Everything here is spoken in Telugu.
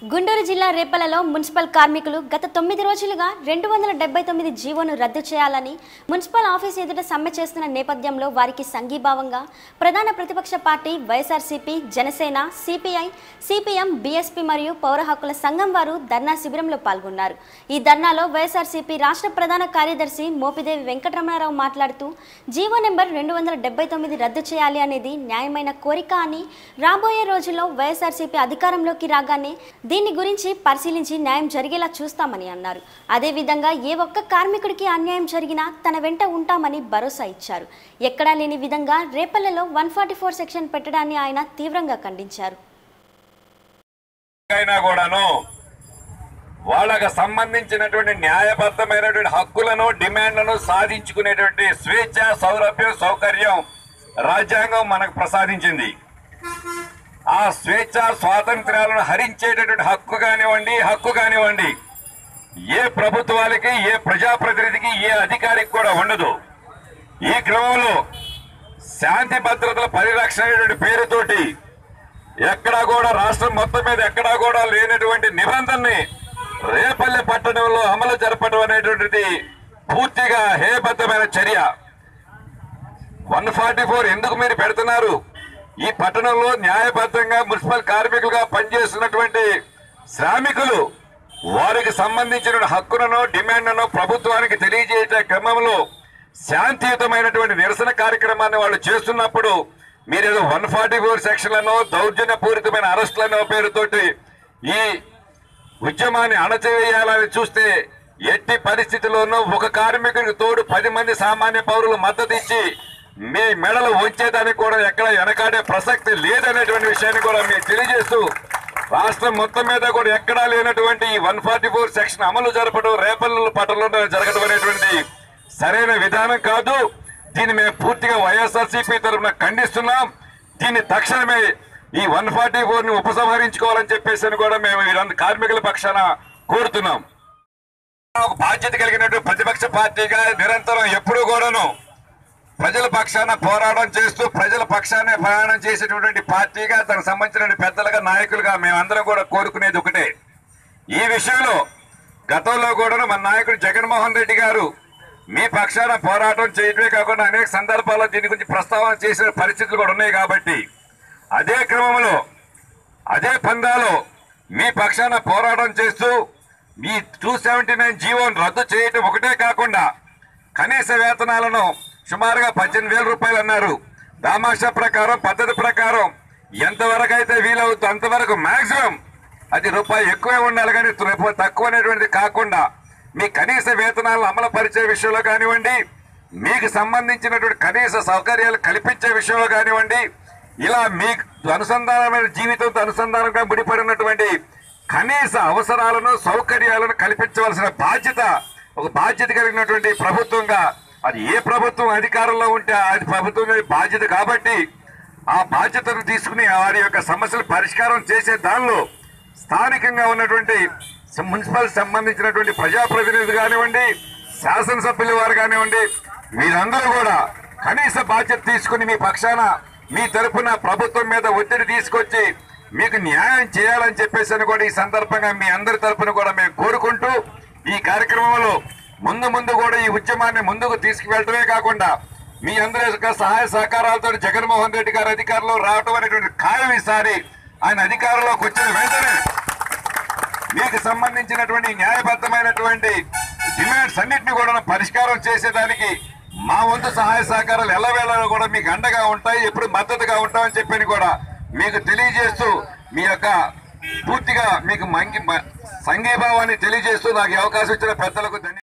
గుంటూరు జిల్లా రేపలలో మున్సిపల్ కార్మికులు గత తొమ్మిది రోజులుగా రెండు వందల డెబ్బై తొమ్మిది జీవోను రద్దు చేయాలని మున్సిపల్ ఆఫీస్ ఎదుట సమ్మె చేస్తున్న నేపథ్యంలో వారికి సంఘీభావంగా ప్రధాన ప్రతిపక్ష party YSRCP Janasena CPI CPM BSP మరియు పౌర హక్కుల సంఘం వారు ధర్నా శిబిరంలో పాల్గొన్నారు ఈ ధర్నాలో వైఎస్ఆర్సీపీ రాష్ట్ర ప్రధాన కార్యదర్శి మోపిదేవి వెంకటరమణారావు మాట్లాడుతూ జీవో నెంబర్ రెండు వందల డెబ్బై తొమ్మిది రద్దు చేయాలి అనేది న్యాయమైన కోరిక అని రాబోయే రోజుల్లో వైఎస్ఆర్సీపీ అధికారంలోకి రాగానే దీని గురించి పరిశీలించి న్యాయం జరిగేలా చూస్తామని అన్నారు అదేవిధంగా ఏ ఒక్క కార్మికుడికి అన్యాయం జరిగినా తన వెంట ఉంటామని భరోసా ఇచ్చారు ఎక్కడా లేని విధంగా రేపల్లలో వన్ ఫార్టీ ఫోర్ సెక్షన్ పెట్టడాన్ని ఆయన తీవ్రంగా ఖండించారు అయినా కూడాను వాళ్ళకు సంబంధించినటువంటి న్యాయబద్ధమైనటువంటి హక్కులను డిమాండ్లను సాధించుకునేటువంటి స్వేచ్ఛ సౌలభ్యం సౌకర్యం రాజ్యాంగం మనకు ప్రసాదించింది ఆ స్వేచ్ఛ స్వాతంత్ర్యాలను హరించేటటువంటి హక్కు కానివ్వండి హక్కు కానివ్వండి ఏ ప్రభుత్వాలకి ఏ ప్రజాప్రతినిధికి ఏ అధికారికి కూడా ఉండదు ఈ క్రమంలో శాంతి భద్రతల పరిరక్షణ అనేటువంటి పేరుతోటి ఎక్కడా కూడా రాష్ట్రం మొత్తం మీద ఎక్కడా కూడా లేనటువంటి నిబంధనని రేపల్లె పట్టణంలో అమలు జరపడం అనేటువంటిది పూర్తిగా హేయబద్ధమైన చర్య వన్ ఫార్టీ ఫోర్ ఎందుకు మీరు పెడుతున్నారు ఈ పట్టణంలో న్యాయబద్ధంగా మున్సిపల్ కార్మికులుగా పనిచేస్తున్నటువంటి శ్రామికులు వారికి సంబంధించిన హక్కులను డిమాండ్లను ప్రభుత్వానికి తెలియజేసే క్రమంలో శాంతియుతమైనటువంటి నిరసన కార్యక్రమాన్ని వాళ్ళు చేస్తున్నప్పుడు మీరేదో వన్ ఫార్టీ ఫోర్ సెక్షన్లను దౌర్జన్యపూరితమైన అరెస్టులను పేరుతోటి ఈ ఉద్యమాన్ని అణచివేయాలని చూస్తే ఎట్టి పరిస్థితుల్లోనూ ఒక కార్మికుడికి తోడు పది మంది సామాన్య పౌరులు మద్దతు ఇచ్చి మీ మెడలు వంచేదానికి కూడా ఎక్కడ వెనకాడే ప్రసక్తి లేదనేటువంటి విషయాన్ని కూడా మీకు తెలియజేస్తూ రాష్ట్రం మొత్తం మీద కూడా ఎక్కడా లేనటువంటి ఈ వన్ ఫార్టీ ఫోర్ సెక్షన్ అమలు జరపడం రేపల్లు పట్టణంలో జరగడం అనేటువంటి సరైన విధానం కాదు దీన్ని మేము పూర్తిగా వైఎస్ఆర్సీపీ తరఫున ఖండిస్తున్నాం దీన్ని తక్షణమే ఈ వన్ ఫార్టీ ఫోర్ ని ఉపసంహరించుకోవాలని చెప్పేసి అని కూడా మేము వీరందరూ కార్మికుల పక్షాన కోరుతున్నాం ఒక బాధ్యత కలిగినటువంటి ప్రతిపక్ష పార్టీగా నిరంతరం ఎప్పుడూ కూడాను ప్రజల పక్షాన పోరాటం చేస్తూ ప్రజల పక్షానే ప్రయాణం చేసేటటువంటి పార్టీగా దానికి సంబంధించిన పెద్దలుగా నాయకులుగా మేమందరం కూడా కోరుకునేది ఒకటే ఈ విషయంలో గతంలో కూడా మన నాయకుడు జగన్మోహన్ రెడ్డి గారు మీ పక్షాన పోరాటం చేయడమే కాకుండా అనేక సందర్భాల్లో దీని గురించి ప్రస్తావన చేసిన పరిస్థితులు కూడా ఉన్నాయి కాబట్టి అదే క్రమంలో అదే పందాలో మీ పక్షాన పోరాటం చేస్తూ మీ టూ సెవెంటీ నైన్ జీవోను రద్దు చేయటం ఒకటే కాకుండా కనీస వేతనాలను సుమారుగా పద్దెనిమిది వేల రూపాయలు అన్నారు దామాషా ప్రకారం పద్ధతి ప్రకారం ఎంతవరకు అయితే వీలవుతుందో అంతవరకు మాక్సిమం అది రూపాయి ఎక్కువే ఉండాలి కానీ రూపాయి తక్కువ అనేటువంటిది కాకుండా మీ కనీస వేతనాలను అమలు పరిచే విషయంలో కానివ్వండి మీకు సంబంధించినటువంటి కనీస సౌకర్యాలు కల్పించే విషయంలో కానివ్వండి ఇలా మీకు అనుసంధానమైన జీవితంతో అనుసంధానంగా ముడిపడినటువంటి కనీస అవసరాలను సౌకర్యాలను కల్పించవలసిన బాధ్యత ఒక బాధ్యత కలిగినటువంటి ప్రభుత్వంగా అది ఏ ప్రభుత్వం అధికారంలో ఉంటే అది ప్రభుత్వం మీద బాధ్యత కాబట్టి ఆ బాధ్యతను తీసుకుని వారి యొక్క సమస్యలు పరిష్కారం చేసే దానిలో స్థానికంగా ఉన్నటువంటి సం- మున్సిపల్ సంబంధించినటువంటి ప్రజాప్రతినిధులు కానివ్వండి శాసనసభ్యుల వారు కానివ్వండి వీరందరూ కూడా కనీస బాధ్యత తీసుకుని మీ పక్షాన మీ తరపున ప్రభుత్వం మీద ఒత్తిడి తీసుకొచ్చి మీకు న్యాయం చేయాలని చెప్పేసి అని కూడా ఈ సందర్భంగా మీ అందరి తరపున కూడా మేము కోరుకుంటూ ఈ కార్యక్రమంలో ముందు ముందు కూడా ఈ ఉద్యమాన్ని ముందుకు తీసుకువెళ్ళటమే కాకుండా మీ అందరి యొక్క సహాయ సహకారాలతో జగన్మోహన్ రెడ్డి గారు అధికారంలో రావటం అనేటువంటి ఖాయం ఈసారి ఆయన అధికారంలోకి వచ్చిన వెంటనే మీకు సంబంధించినటువంటి న్యాయబద్ధమైనటువంటి డిమాండ్స్ అన్నింటినీ కూడా పరిష్కారం చేసేదానికి మా వంతు సహాయ సహకారాలు ఎల్లవేళలో కూడా మీకు అండగా ఉంటాయి ఎప్పుడు మద్దతుగా ఉంటామని చెప్పని కూడా మీకు తెలియజేస్తూ మీ యొక్క పూర్తిగా మీకు మంగి మ- సంఘీభావాన్ని తెలియజేస్తూ నాకు ఈ అవకాశం ఇచ్చిన పెద్దలకు ధన్యవాదాలు